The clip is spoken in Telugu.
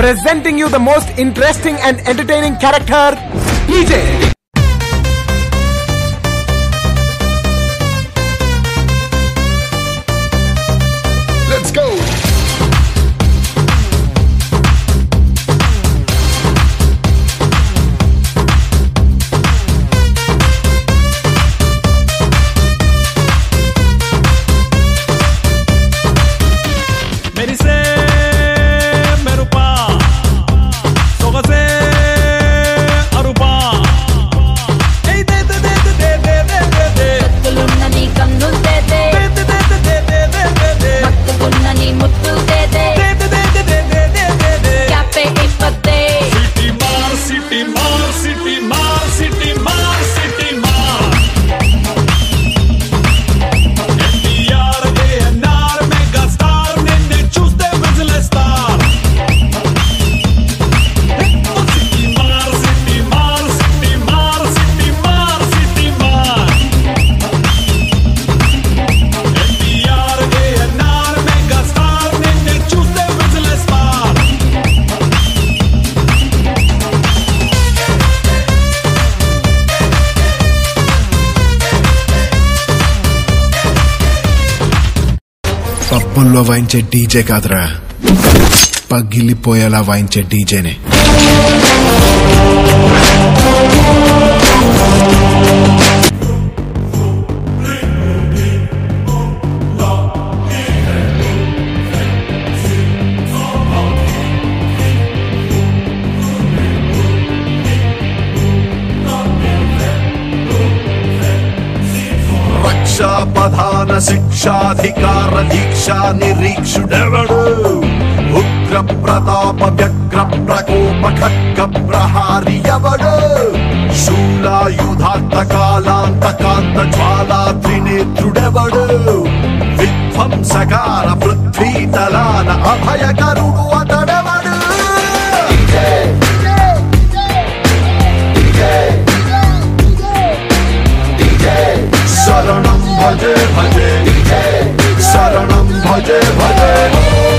presenting you the most interesting and entertaining character, DJ. Let's go. మెరిసే మెరుపా సొగసే అరుపా ఏయ్ దే దే దే దే దే దే దే దే కత్తులున్నని కన్నులు తేదే దే దే దే దే దే దే దే దే మత్తుకున్నని ముత్తులు తేదే దే దే దే దే దే దే దే దే క్యాపే ఇప్పతే సిటీ మార్ సిటీ మార్ సిటీ మార్ సిటీ మార్ సిటీ మార్ ఎన్టీఆర్ ఏఎన్ఆర్ మెగా స్టార్ నిన్నే చూస్తే విజిలేస్తార్ సిటీ మార్ సిటీ మార్ సిటీ మార్ సిటీ మార్ సిటీ మార్ ఎన్టీఆర్ ఏఎన్ఆర్ మెగా స్టార్ నిన్నే చూస్తే విజిలేస్తార్ పబ్బుల్లో వాయించే డీజే కాదురా పగిలిపోయేలా వాయించే డీజేనే రక్షాపధాన శిక్షాధికార దీక్షా నిరీక్షుడెవడు ఉగ్ర ప్రతాప వ్యగ్ర ప్రకోప ఖడ్గ ప్రహారి ఎవడు శూలాయుధాంత కాలాంతకాంత జ్వాలా త్రినేత్రుడెవడు విధ్వంసకార పృథ్వీతలాన అభయకరుడు అతడెవడు శరణం భజే భజే శరణం భజే భజే